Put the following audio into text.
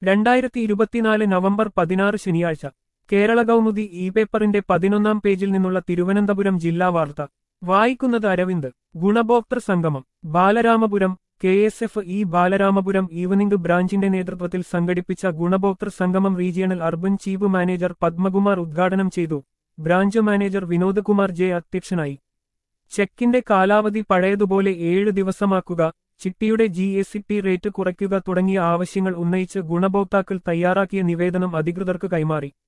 രണ്ടായിരത്തി ഇരുപത്തിനാല് നവംബർ പതിനാറ് ശനിയാഴ്ച കേരള കൗമുദി ഇ പേപ്പറിന്റെ പതിനൊന്നാം പേജിൽ നിന്നുള്ള തിരുവനന്തപുരം ജില്ലാ വാർത്ത വായിക്കുന്നത് അരവിന്ദ് ഗുണഭോക്തൃ സംഗമം Balaramapuram K S F E Balaramapuram evening ബ്രാഞ്ചിന്റെ നേതൃത്വത്തിൽ സംഘടിപ്പിച്ച ഗുണഭോക്തൃ സംഗമം regional urban chief manager Padmakumar ഉദ്ഘാടനം ചെയ്തു branch manager Vinod Kumar J അധ്യക്ഷനായി ചെക്കിന്റെ കാലാവധി പഴയതുപോലെ ഏഴ് ദിവസമാക്കുക ചിട്ടിയുടെ G S C T rate കുറയ്ക്കുക തുടങ്ങിയ ആവശ്യങ്ങൾ ഉന്നയിച്ച് ഗുണഭോക്താക്കൾ തയ്യാറാക്കിയ നിവേദനം അധികൃതർക്ക് കൈമാറി